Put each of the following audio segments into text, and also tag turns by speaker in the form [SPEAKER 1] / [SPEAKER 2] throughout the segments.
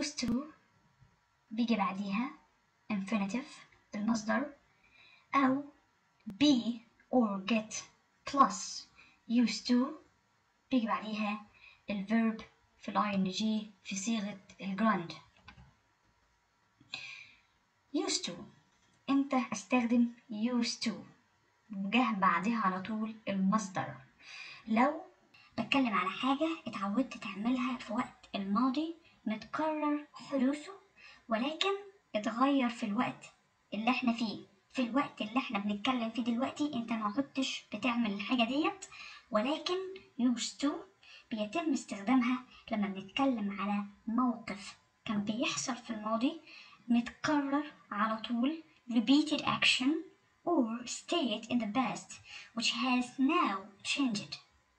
[SPEAKER 1] used to بيجي بعديها infinitive المصدر أو be or get plus used to بيجي بعديها الفيرب في ال ing في صيغة الجراند used to امتى استخدم used to جه بعدها على طول المصدر لو بتكلم على حاجة اتعودت تعملها في وقت الماضي متكرر حدوثه ولكن اتغير في الوقت اللي احنا فيه في الوقت اللي احنا بنتكلم فيه دلوقتي انت ما كنتش بتعمل الحاجة ديت ولكن used to بيتم استخدامها لما بنتكلم على موقف كان بيحصل في الماضي متكرر على طول repeated action or state in the past which has now changed.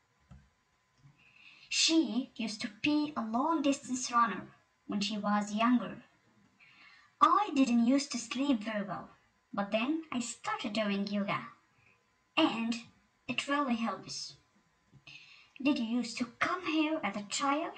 [SPEAKER 1] She used to be a long distance runner when she was younger. I didn't used to sleep very well, but then I started doing yoga and it really helps. Did you used to come here as a child?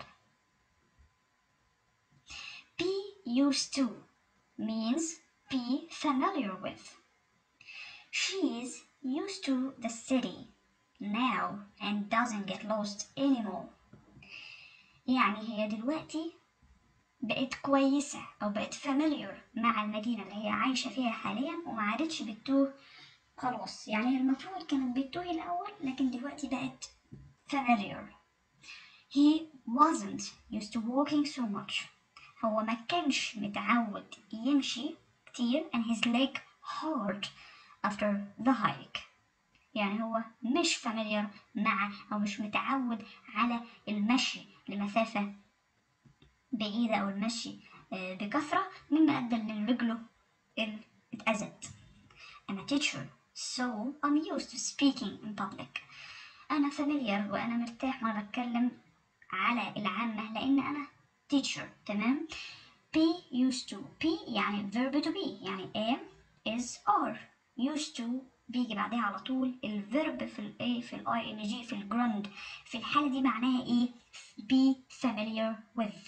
[SPEAKER 1] Be used to means be familiar with. She is used to the city now and doesn't get lost anymore. يعني هي دلوقتي بقت كويسة أو بقت familiar مع المدينة اللي هي عايشة فيها حاليا وما عادتش بتوه خلاص يعني هي المفروض كانت بتوه الأول لكن دلوقتي بقت familiar. He wasn't used to walking so much. هو ما كانش متعود يمشي كتير and his leg hurt after the hike. يعني هو مش familiar مع أو مش متعود على المشي لمسافة بعيدة أو المشي بكثرة مما أدى إن رجله اتأذت. I'm a teacher so I'm used to speaking in public. أنا familiar وأنا مرتاح وأنا بتكلم على العامة لأن أنا teacher تمام be used to be يعني verb to be يعني am is are used to بيجي بعدها على طول الفيرب في ال A في ال ing في الجراند في الحالة دي معناها ايه be familiar with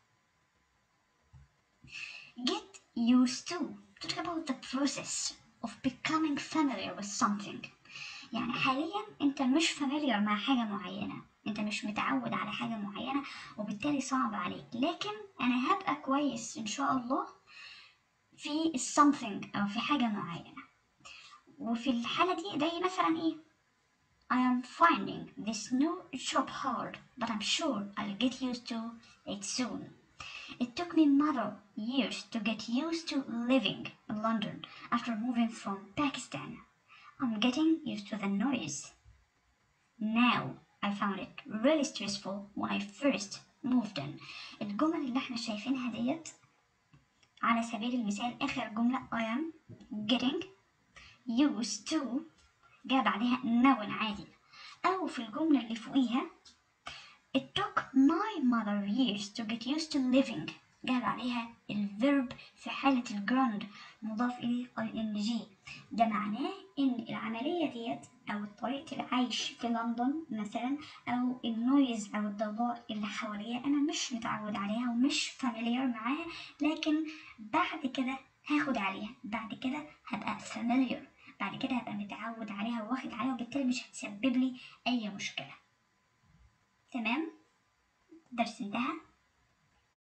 [SPEAKER 1] get used to talk about the process of becoming familiar with something يعني حاليا انت مش familiar مع حاجة معينة انت مش متعود على حاجة معينة وبالتالي صعب عليك لكن انا هبقى كويس ان شاء الله في something او في حاجة معينة وفي الحالة دي زي مثلا ايه I am finding this new job hard but I'm sure I'll get used to it soon It took me mother years to get used to living in London after moving from Pakistan. I'm getting used to the noise. Now I found it really stressful when I first moved in. الجمل اللي احنا شايفينها ديت على سبيل المثال آخر جملة I am getting used to جاء بعدها noun عادي أو في الجملة اللي فوقيها It took my mother years to get used to living جاب عليها الفيرب في حالة الجراند مضاف إليه ing ده معناه إن العملية ديت أو طريقة العيش في لندن مثلا أو النويز أو الضوضاء اللي حواليا أنا مش متعود عليها ومش فاميليار معاها لكن بعد كده هاخد عليها بعد كده هبقى فاميليار بعد كده هبقى متعود عليها واخد عليها وبالتالي مش هتسبب لي أي مشكلة تمام درس انتهى